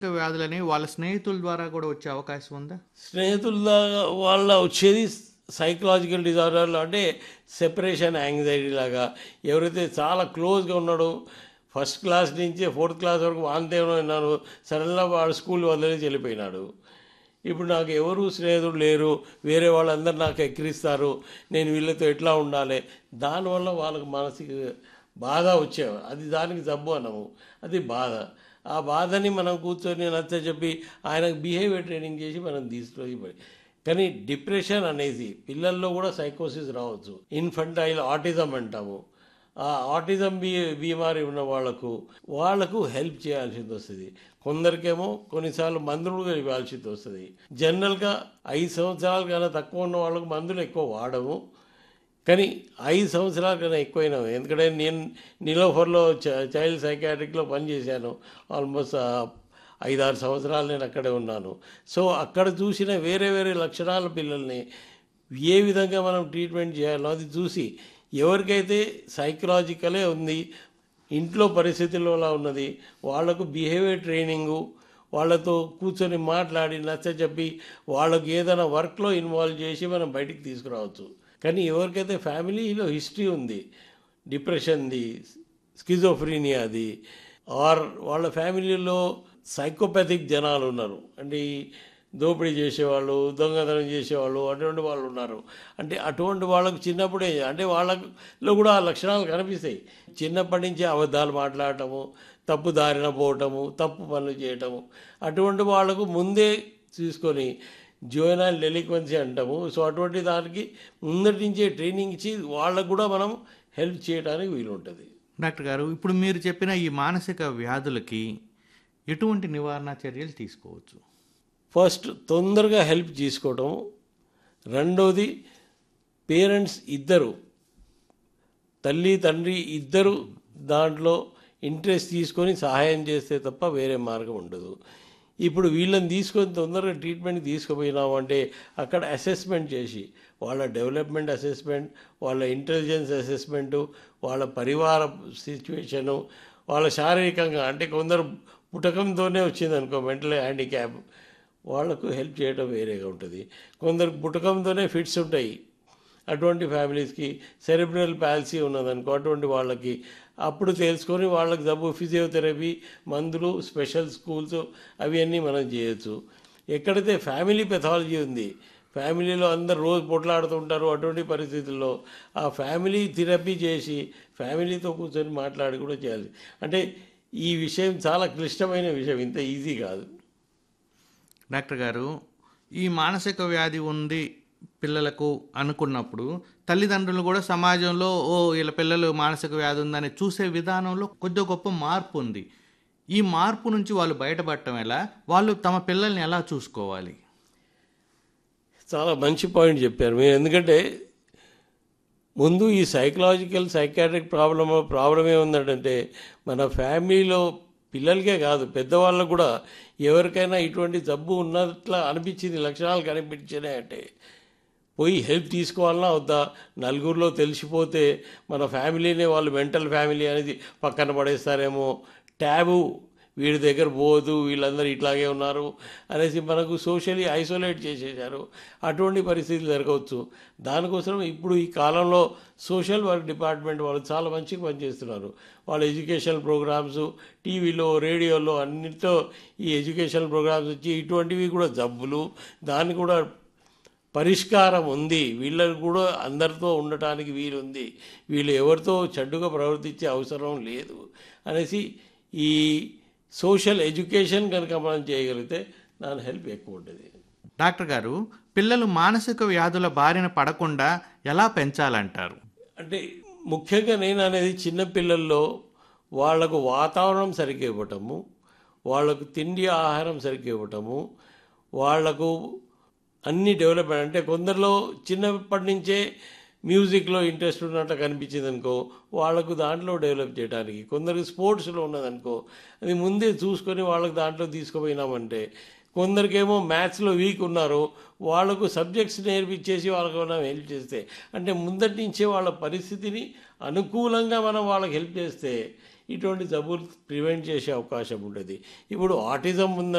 వ్యాధులని వాళ్ళ స్నేహితుల ద్వారా కూడా వచ్చే అవకాశం ఉందా స్నేహితుల వల్ల వచ్చేది సైకలాజికల్ డిజార్డర్లు అంటే సెపరేషన్ యాంగ్జైటీ లాగా ఎవరైతే చాలా క్లోజ్గా ఉన్నాడో ఫస్ట్ క్లాస్ నుంచి ఫోర్త్ క్లాస్ వరకు వాంతేమో విన్నాను సడన్గా వాడు స్కూల్ వదిలేసి వెళ్ళిపోయినాడు ఇప్పుడు నాకు ఎవరు స్నేహితుడు లేరు వేరే వాళ్ళందరూ నాకు ఎక్కిరిస్తారు నేను వీళ్ళతో ఎట్లా ఉండాలి దానివల్ల వాళ్ళకి మానసిక బాధ వచ్చేవి అది దానికి జబ్బు అన్నాము అది బాధ ఆ బాధని మనం కూర్చొని నచ్చ చెప్పి ఆయనకు బిహేవియర్ ట్రైనింగ్ చేసి మనం తీసుకొని కానీ డిప్రెషన్ అనేది పిల్లల్లో కూడా సైకోసిస్ రావచ్చు ఇన్ఫంటైల్ ఆటిజం అంటాము ఆ ఆటిజం బీ బీమారి ఉన్న వాళ్ళకు వాళ్ళకు హెల్ప్ చేయాల్సి వస్తుంది కొందరికేమో కొన్నిసార్లు మందులు కూడా ఇవ్వాల్సి వస్తుంది జనరల్గా ఐదు సంవత్సరాల కన్నా తక్కువ ఉన్న వాళ్ళకు మందులు ఎక్కువ వాడము కానీ ఐదు సంవత్సరాల కన్నా ఎక్కువైనా ఎందుకంటే నేను నిలోఫర్లో చ- చైల్డ్ సైకాట్రిక్లో పనిచేశాను ఆల్మోస్ట్ ఆ, ఐదారు సంవత్సరాలు నేను అక్కడే ఉన్నాను సో అక్కడ చూసిన వేరే వేరే లక్షణాల పిల్లల్ని ఏ విధంగా మనం ట్రీట్మెంట్ చేయాలో అది చూసి ఎవరికైతే సైకలాజికలే ఉంది ఇంట్లో పరిస్థితుల్లో అలా ఉన్నది వాళ్లకు బిహేవియర్ ట్రైనింగు వాళ్ళతో కూర్చొని మాట్లాడి నచ్చ చెప్పి వాళ్ళకు ఏదైనా వర్క్లో ఇన్వాల్వ్ చేసి మనం బయటికి తీసుకురావచ్చు కానీ ఎవరికైతే ఫ్యామిలీలో హిస్టరీ ఉంది డిప్రెషన్ది స్కిజోఫ్రీనియాది ఆర్ వాళ్ళ ఫ్యామిలీలో సైకోపాథిక్ జనాలు ఉన్నారు అంటే ఈ దోపిడీ చేసేవాళ్ళు దొంగతనం చేసేవాళ్ళు అటువంటి వాళ్ళు ఉన్నారు అంటే అటువంటి వాళ్ళకు చిన్నప్పుడే అంటే వాళ్ళలో కూడా ఆ లక్షణాలు కనిపిస్తాయి చిన్నప్పటి నుంచి అబద్ధాలు మాట్లాడటము తప్పు దారిన పోవటము తప్పు పనులు చేయటము అటువంటి వాళ్ళకు ముందే తీసుకొని జోయినల్ డెలిక్వెన్సీ అంటాము సో అటువంటి దానికి ముందటి నుంచే ట్రైనింగ్ ఇచ్చి వాళ్ళకు కూడా మనం హెల్ప్ చేయడానికి వీలుంటుంది డాక్టర్ గారు ఇప్పుడు మీరు చెప్పిన ఈ మానసిక వ్యాధులకి ఎటువంటి నివారణ చర్యలు తీసుకోవచ్చు ఫస్ట్ తొందరగా హెల్ప్ తీసుకోవటం రెండోది పేరెంట్స్ ఇద్దరు తల్లి తండ్రి ఇద్దరు దాంట్లో ఇంట్రెస్ట్ తీసుకొని సహాయం చేస్తే తప్ప వేరే మార్గం ఉండదు ఇప్పుడు వీళ్ళని తీసుకొని తొందరగా ట్రీట్మెంట్ తీసుకుపోయినాము అంటే అక్కడ అసెస్మెంట్ చేసి వాళ్ళ డెవలప్మెంట్ అసెస్మెంట్ వాళ్ళ ఇంటెలిజెన్స్ అసెస్మెంటు వాళ్ళ పరివార సిచ్యువేషను వాళ్ళ శారీరకంగా అంటే కొందరు పుటకంతోనే వచ్చింది అనుకో మెంటల్ హ్యాండిక్యాప్ వాళ్ళకు హెల్ప్ చేయడం వేరేగా ఉంటుంది కొందరు పుటకంతోనే ఫిట్స్ ఉంటాయి అటువంటి ఫ్యామిలీస్కి సెరిబ్రల్ పాలసీ ఉన్నదనుకో అటువంటి వాళ్ళకి అప్పుడు తెలుసుకొని వాళ్ళకి జబ్బు ఫిజియోథెరపీ మందులు స్పెషల్ స్కూల్స్ అవన్నీ మనం చేయొచ్చు ఎక్కడైతే ఫ్యామిలీ పెథాలజీ ఉంది ఫ్యామిలీలో అందరు రోజు పొట్లాడుతుంటారు అటువంటి పరిస్థితుల్లో ఆ ఫ్యామిలీ థెరపీ చేసి ఫ్యామిలీతో కూర్చొని మాట్లాడి కూడా చేయాలి అంటే ఈ విషయం చాలా క్లిష్టమైన విషయం ఇంత ఈజీ కాదు డాక్టర్ గారు ఈ మానసిక వ్యాధి ఉంది పిల్లలకు అనుకున్నప్పుడు తల్లిదండ్రులు కూడా సమాజంలో ఓ వీళ్ళ పిల్లలు మానసిక వ్యాధి ఉందని చూసే విధానంలో కొద్ది గొప్ప మార్పు ఉంది ఈ మార్పు నుంచి వాళ్ళు బయటపడటం ఎలా వాళ్ళు తమ పిల్లల్ని ఎలా చూసుకోవాలి చాలా మంచి పాయింట్ చెప్పారు మీరు ఎందుకంటే ముందు ఈ సైకలాజికల్ సైకాట్రిక్ ప్రాబ్లమ్ ప్రాబ్లం ఏముందంటే మన ఫ్యామిలీలో పిల్లలకే కాదు పెద్దవాళ్ళకు కూడా ఎవరికైనా ఇటువంటి జబ్బు ఉన్నట్లా అనిపించింది లక్షణాలు కనిపించినాయంటే పోయి హెల్ప్ తీసుకోవాలన్నా వద్దా నలుగురిలో తెలిసిపోతే మన ఫ్యామిలీనే వాళ్ళు మెంటల్ ఫ్యామిలీ అనేది పక్కన పడేస్తారేమో ట్యాబు వీడి దగ్గర పోదు వీళ్ళందరూ ఇట్లాగే ఉన్నారు అనేసి మనకు సోషలీ ఐసోలేట్ చేసేసారు అటువంటి పరిస్థితులు జరగవచ్చు దానికోసం ఇప్పుడు ఈ కాలంలో సోషల్ వర్క్ డిపార్ట్మెంట్ వాళ్ళు చాలా మంచిగా పనిచేస్తున్నారు వాళ్ళ ఎడ్యుకేషనల్ ప్రోగ్రామ్స్ టీవీలో రేడియోలో అన్నిటితో ఈ ఎడ్యుకేషనల్ ప్రోగ్రామ్స్ వచ్చి ఇటువంటివి కూడా జబ్బులు దాన్ని కూడా పరిష్కారం ఉంది వీళ్ళకు కూడా అందరితో ఉండటానికి వీలుంది వీళ్ళు ఎవరితో చెడ్డుగా ప్రవర్తించే అవసరం లేదు అనేసి ఈ సోషల్ ఎడ్యుకేషన్ కనుక మనం చేయగలిగితే దాని హెల్ప్ ఎక్కువ ఉంటుంది డాక్టర్ గారు పిల్లలు మానసిక వ్యాధుల బారిన పడకుండా ఎలా పెంచాలంటారు అంటే ముఖ్యంగా నేను అనేది చిన్నపిల్లల్లో వాళ్లకు వాతావరణం సరిగ్గా ఇవ్వటము వాళ్లకు తిండి ఆహారం సరిగ్గా ఇవ్వటము వాళ్లకు అన్ని డెవలప్మెంట్ అంటే కొందరిలో చిన్నప్పటి నుంచే మ్యూజిక్లో ఇంట్రెస్ట్ ఉన్నట్టు కనిపించింది అనుకో వాళ్ళకు దాంట్లో డెవలప్ చేయడానికి కొందరికి స్పోర్ట్స్లో ఉన్నదనుకో అది ముందే చూసుకొని వాళ్ళకి దాంట్లో తీసుకుపోయినామంటే కొందరికేమో మ్యాథ్స్లో వీక్ ఉన్నారు వాళ్ళకు సబ్జెక్ట్స్ నేర్పించేసి వాళ్ళకు మనం హెల్ప్ చేస్తే అంటే ముందటి నుంచే వాళ్ళ పరిస్థితిని అనుకూలంగా మనం వాళ్ళకి హెల్ప్ చేస్తే ఇటువంటి జబ్బులు ప్రివెంట్ చేసే అవకాశం ఉంటుంది ఇప్పుడు ఆటిజం ఉందని